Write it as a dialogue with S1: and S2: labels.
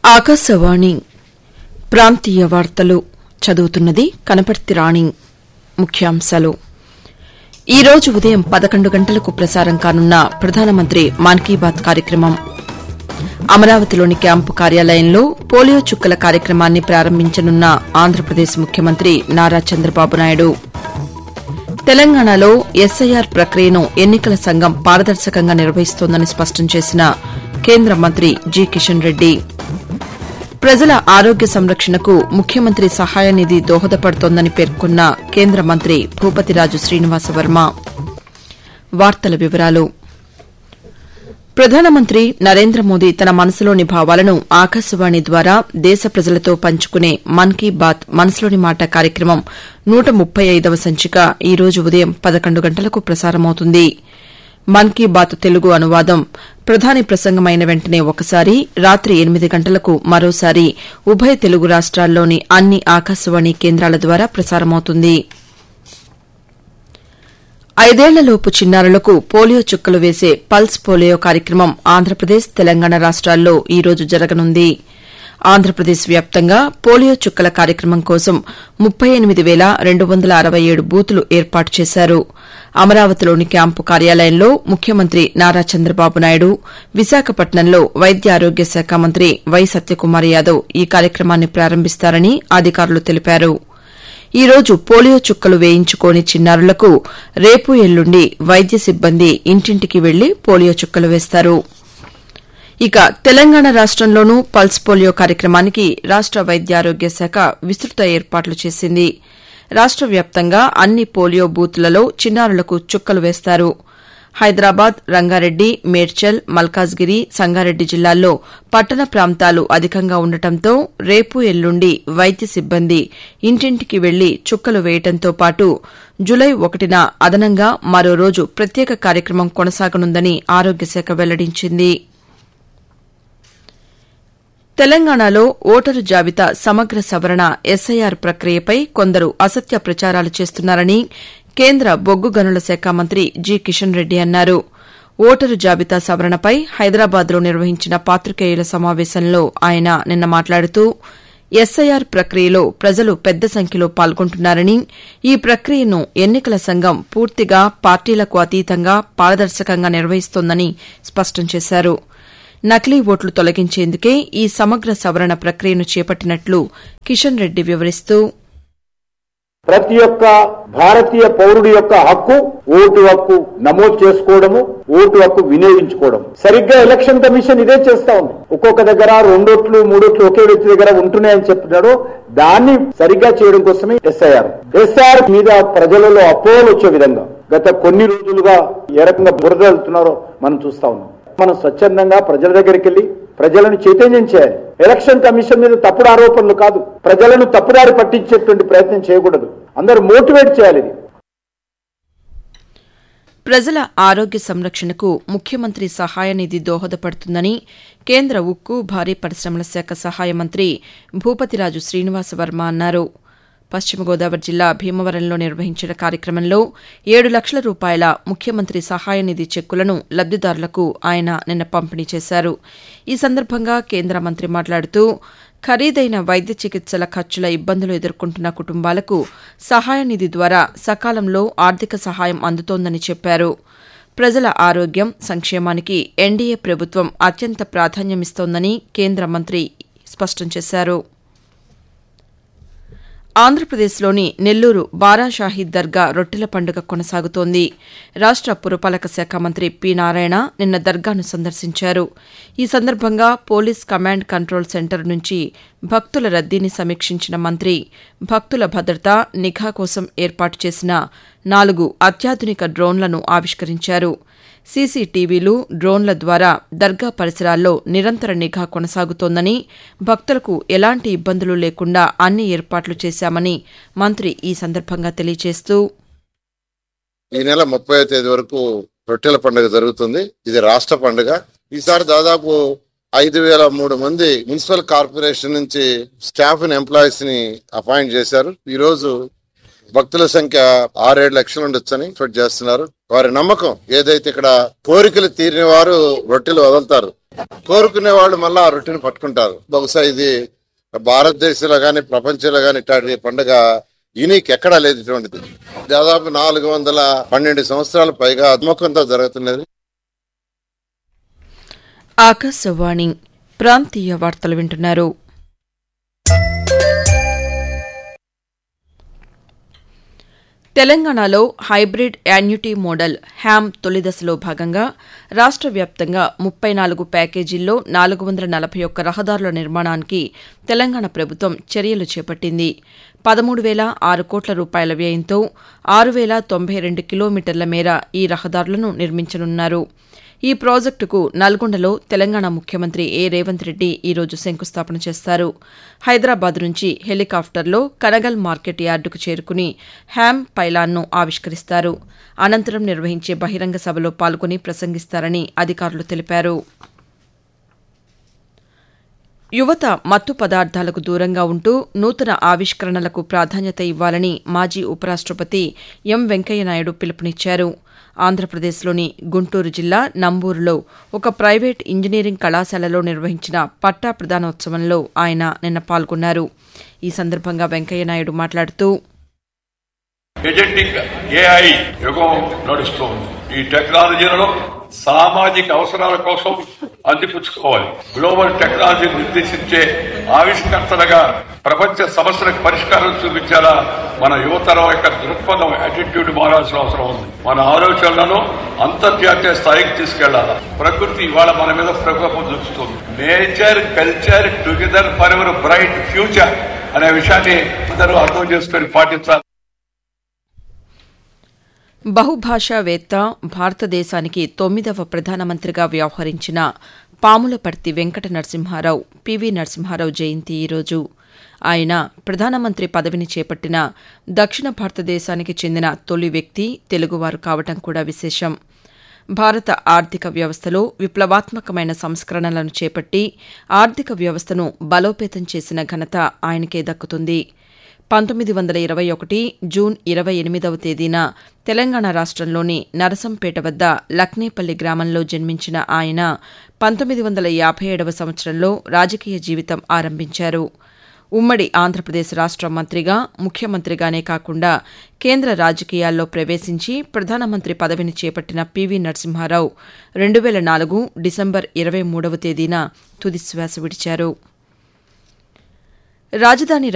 S1: ఆకాశవాణి ప్రాంతీయ వార్తలు చదువుతున్నది కనపర్తి రాణి ముఖ్యాంశాలు ఈ రోజు ఉదయం పదకొండు గంటలకు ప్రసారం కానున్న ప్రధానమంత్రి మన్ కీ బాత్ కార్యక్రమం అమరావతిలోని క్యాంపు కార్యాలయంలో పోలియో చుక్కల కార్యక్రమాన్ని ప్రారంభించనున్న ఆంధ్రప్రదేశ్ ముఖ్యమంత్రి నారా చంద్రబాబు నాయుడు తెలంగాణలో ఎస్ఐఆర్ ప్రక్రియను ఎన్నికల సంఘం పారదర్శకంగా నిర్వహిస్తోందని స్పష్టం చేసిన కేంద్ర మంత్రి జి కిషన్ రెడ్డి ప్రజల ఆరోగ్య సంరక్షణకు ముఖ్యమంత్రి సహాయ నిధి దోహదపడుతోందని పేర్కొన్న కేంద్ర మంత్రి భూపతిరాజు శ్రీనివాసవర్మ వార్తల వివరాలు ప్రధానమంత్రి నరేంద్ర మోదీ తన మనసులోని భావాలను ఆకాశవాణి ద్వారా దేశ ప్రజలతో పంచుకునే మన్ కీ బాత్ మనసులోని మాట కార్యక్రమం నూట ముప్పై ఐదవ సంచిక ఈ రోజు ఉదయం పదకొండు గంటలకు ప్రసారమవుతుంది మన్ కీ బాత్ తెలుగు అనువాదం ప్రధాని ప్రసంగమైన వెంటనే ఒకసారి రాత్రి ఎనిమిది గంటలకు మరోసారి ఉభయ తెలుగు రాష్ట్రాల్లోని అన్ని ఆకాశవాణి కేంద్రాల ద్వారా ప్రసారమవుతుంది ఐదేళ్లలోపు చిన్నారులకు పోలియో చుక్కలు వేసే పల్స్ పోలియో కార్యక్రమం ఆంధ్రప్రదేశ్ తెలంగాణ రాష్ట్రాల్లో ఈ రోజు జరగనుంది ఆంధ్రప్రదేశ్ వ్యాప్తంగా పోలియో చుక్కల కార్యక్రమం కోసం ముప్పై ఎనిమిది వేల రెండు వందల అరవై ఏడు బూతులు ఏర్పాటు చేశారు అమరావతిలోని క్యాంపు కార్యాలయంలో ముఖ్యమంత్రి నారా చంద్రబాబు నాయుడు విశాఖపట్నంలో వైద్య ఆరోగ్య శాఖ మంత్రి వై సత్యకుమార్ యాదవ్ ఈ కార్యక్రమాన్ని ప్రారంభిస్తారని అధికారులు తెలిపారు ఈ రోజు పోలియో చుక్కలు వేయించుకోని చిన్నారులకు రేపు ఎల్లుండి వైద్య సిబ్బంది ఇంటింటికి వెళ్లి పోలియో చుక్కలు వేస్తారు ఇక తెలంగాణ రాష్టంలోనూ పల్స్ పోలియో కార్యక్రమానికి రాష్ట వైద్యారోగ్య శాఖ విస్తృత ఏర్పాట్లు చేసింది రాష్ట వ్యాప్తంగా అన్ని పోలియో బూత్లలో చిన్నారులకు చుక్కలు వేస్తారు హైదరాబాద్ రంగారెడ్డి మేడ్చల్ మల్కాజ్గిరి సంగారెడ్డి జిల్లాల్లో పట్టణ ప్రాంతాలు అధికంగా ఉండటంతో రేపు ఎల్లుండి వైద్య సిబ్బంది ఇంటింటికి వెళ్లి చుక్కలు వేయడంతో పాటు జులై ఒకటిన అదనంగా మరో రోజు ప్రత్యేక కార్యక్రమం కొనసాగనుందని ఆరోగ్యశాఖ వెల్లడించింది తెలంగాణలో ఓటరు జాబితా సమగ్ర సవరణ ఎస్ఐఆర్ ప్రక్రియపై కొందరు అసత్య ప్రచారాలు చేస్తున్నారని కేంద్ర బొగ్గు గనుల శాఖ మంత్రి జి కిషన్ రెడ్డి అన్నారు ఓటరు జాబితా సవరణపై హైదరాబాద్లో నిర్వహించిన పాతికేయుల సమావేశంలో ఆయన నిన్న మాట్లాడుతూ ఎస్ఐఆర్ ప్రక్రియలో ప్రజలు పెద్ద సంఖ్యలో పాల్గొంటున్నారని ఈ ప్రక్రియను ఎన్నికల సంఘం పూర్తిగా పార్టీలకు అతీతంగా పారదర్శకంగా నిర్వహిస్తోందని స్పష్టం చేశారు నకిలీ ఓట్లు తొలగించేందుకే ఈ సమగ్ర సవరణ ప్రక్రియను చేపట్టినట్లు కిషన్ రెడ్డి వివరిస్తూ
S2: ప్రతి ఒక్క భారతీయ పౌరుడి యొక్క హక్కు ఓటు హక్కు నమోదు చేసుకోవడము ఓటు హక్కు వినియోగించుకోవడం సరిగ్గా ఎలక్షన్ కమిషన్ ఇదే చేస్తా ఉంది ఒక్కొక్క దగ్గర రెండోట్లు మూడోట్లు ఒకే వ్యక్తి దగ్గర ఉంటున్నాయని చెప్తున్నాడు దాన్ని సరిగ్గా చేయడం కోసమే ఎస్ఐఆర్ ఎస్ఐఆర్ మీద ప్రజలలో అపోహలు వచ్చే విధంగా గత కొన్ని రోజులుగా ఏ రకంగా బురద వెళ్తున్నారో మనం చూస్తా ఉన్నాం మనం స్వచ్ఛందంగా ప్రజల దగ్గరికి వెళ్లి ప్రజలను చైతన్యం చేయాలి ఎలక్షన్ కమిషన్ మీద తప్పుడు ఆరోపణలు కాదు ప్రజలను తప్పుదారి పట్టించేటువంటి ప్రయత్నం చేయకూడదు అందరూ మోటివేట్ చేయాలి ఇది
S1: ప్రజల ఆరోగ్య సంరక్షణకు ముఖ్యమంత్రి సహాయ నిధి దోహదపడుతుందని కేంద్ర ఉక్కు భారీ పరిశ్రమల శాఖ సహాయ మంత్రి భూపతిరాజు శ్రీనివాసవర్మ అన్నారు పశ్చిమ గోదావరి జిల్లా భీమవరంలో నిర్వహించిన కార్యక్రమంలో ఏడు లక్షల రూపాయల ముఖ్యమంత్రి సహాయ నిధి చెక్కులను లబ్దిదారులకు ఆయన నిన్న పంపిణీ చేశారు ఈ సందర్భంగా కేంద్ర మంత్రి మాట్లాడుతూ ఖరీదైన వైద్య చికిత్సల ఖర్చుల ఇబ్బందులు ఎదుర్కొంటున్న కుటుంబాలకు సహాయ నిధి ద్వారా సకాలంలో ఆర్థిక సహాయం అందుతోందని చెప్పారు ప్రజల ఆరోగ్యం సంక్షేమానికి ఎన్డీఏ ప్రభుత్వం అత్యంత ప్రాధాన్యమిస్తోందని కేంద్ర మంత్రి స్పష్టం చేశారు ఆంధ్రప్రదేశ్లోని నెల్లూరు బారాషాహీద్ దర్గా రొట్టెల పండుగ కొనసాగుతోంది రాష్ట పురపాలక శాఖ మంత్రి పి నారాయణ నిన్న దర్గాను సందర్శించారు ఈ సందర్భంగా పోలీస్ కమాండ్ కంట్రోల్ సెంటర్ నుంచి భక్తుల రద్దీని సమీక్షించిన మంత్రి భక్తుల భద్రత నిఘా కోసం ఏర్పాటు చేసిన నాలుగు అత్యాధునిక డ్రోన్లను ఆవిష్కరించారు సీసీటీవీలు డ్రోన్ల ద్వారా దర్గా పరిసరాల్లో నిరంతర నిఘా కొనసాగుతోందని భక్తులకు ఎలాంటి ఇబ్బందులు లేకుండా అన్ని ఏర్పాట్లు చేశామని మంత్రి ఈ సందర్భంగా తెలియజేస్తూ
S3: ఈ నెల ముప్పై తేదీ వరకు రొట్టెల పండుగ జరుగుతుంది ఇది రాష్ట్ర పండుగ ఈసారి దాదాపు ఐదు వేల మూడు మంది మున్సిపల్ కార్పొరేషన్ నుంచి స్టాఫ్ ఎంప్లాయీస్ ని అపాయింట్ చేశారు ఈ రోజు భక్తుల సంఖ్య ఆరేడు లక్షలు ఉండొచ్చని ఎక్స్పెక్ట్ చేస్తున్నారు వారి నమ్మకం ఏదైతే ఇక్కడ కోరికలు తీరిన వారు రొట్టెలు వదులుతారు కోరుకునే వాళ్ళు మళ్ళీ ఆ రొట్టెని పట్టుకుంటారు బహుశా ఇది భారతదేశంలో కానీ ప్రపంచంలో కానీ ఇట్లాంటి పండుగ యూనిక్ ఎక్కడా లేదు ఇటువంటిది దాదాపు నాలుగు వందల పన్నెండు సంవత్సరాల పైగా అద్మకంతో జరుగుతున్నది
S1: ఆకాశవాణి ప్రాంతీయ వార్తలు వింటున్నారు తెలంగాణలో హైబ్రిడ్ యాన్యుటీ మోడల్ హ్యామ్ తొలి దశలో భాగంగా రాష్ట్ర వ్యాప్తంగా ముప్పై నాలుగు ప్యాకేజీల్లో నాలుగు వందల నలభై ఒక్క రహదారుల నిర్మాణానికి తెలంగాణ ప్రభుత్వం చర్యలు చేపట్టింది పదమూడు వేల ఆరు కోట్ల రూపాయల వ్యయంతో ఆరు వేల తొంభై రెండు కిలోమీటర్ల మేర ఈ రహదారులను నిర్మించనున్నారు ఈ ప్రాజెక్టుకు నల్గొండలో తెలంగాణ ముఖ్యమంత్రి ఏ రేవంత్ రెడ్డి ఈరోజు శంకుస్థాపన చేస్తారు హైదరాబాద్ నుంచి హెలికాప్టర్లో కనగల్ మార్కెట్ యార్డుకు చేరుకుని హ్యామ్ పైలాన్ను ఆవిష్కరిస్తారు అనంతరం నిర్వహించే బహిరంగ సభలో పాల్గొని ప్రసంగిస్తారని అధికారులు తెలిపారు యువత మత్తు పదార్థాలకు దూరంగా ఉంటూ నూతన ఆవిష్కరణలకు ప్రాధాన్యత ఇవ్వాలని మాజీ ఉపరాష్టపతి ఎం వెంకయ్యనాయుడు పిలుపునిచ్చారు ఆంధ్రప్రదేశ్లోని గుంటూరు జిల్లా నంబూరులో ఒక ప్రైవేట్ ఇంజనీరింగ్ కళాశాలలో నిర్వహించిన పట్టా ప్రదానోత్సవంలో ఆయన నిన్న పాల్గొన్నారు ఈ సందర్భంగా వెంకయ్యనాయుడు మాట్లాడుతూ
S4: ఎజెంటిక్ ఏఐ యుగం నడుస్తోంది ఈ టెక్నాలజీలను సామాజిక అవసరాల కోసం అందిపుచ్చుకోవాలి గ్లోబల్ టెక్నాలజీ నిర్దేశించే ఆవిష్కర్తలుగా ప్రపంచ సమస్యలకు పరిష్కారం చూపించేలా మన యువతరం యొక్క దృక్పథం యాటిట్యూడ్ మారాల్సిన అవసరం ఉంది మన ఆలోచనలను అంతర్జాతీయ స్థాయికి తీసుకెళ్లాలి ప్రకృతి ఇవాళ మన మీద ప్రకోపం చూపుతుంది nature culture together forever bright future అనే విషయాన్ని అందరూ అర్థం చేసుకొని పాటించాలి
S1: బహుభాషావేత్త భారతదేశానికి తొమ్మిదవ ప్రధానమంత్రిగా వ్యవహరించిన పాములపర్తి వెంకట నరసింహారావు పివి నరసింహారావు జయంతి ఈరోజు ఆయన ప్రధానమంత్రి పదవిని చేపట్టిన దక్షిణ భారతదేశానికి చెందిన తొలి వ్యక్తి తెలుగువారు కావటం కూడా విశేషం భారత ఆర్థిక వ్యవస్థలో విప్లవాత్మకమైన సంస్కరణలను చేపట్టి ఆర్థిక వ్యవస్థను బలోపేతం చేసిన ఘనత ఆయనకే దక్కుతుంది పంతొమ్మిది వందల ఇరవై ఒకటి జూన్ ఇరవై ఎనిమిదవ తేదీన తెలంగాణ రాష్ట్రంలోని నరసంపేట వద్ద లక్నేపల్లి గ్రామంలో జన్మించిన ఆయన పంతొమ్మిది వందల యాభై ఏడవ సంవత్సరంలో రాజకీయ జీవితం ఆరంభించారు ఉమ్మడి ఆంధ్రప్రదేశ్ రాష్ట్ర మంత్రిగా ముఖ్యమంత్రిగానే కాకుండా కేంద్ర రాజకీయాల్లో ప్రవేశించి ప్రధానమంత్రి పదవిని చేపట్టిన పివి నరసింహారావు రెండు వేల నాలుగు డిసెంబర్ ఇరవై మూడవ తేదీన తుదిశ్వాస విడిచారు రాజధాని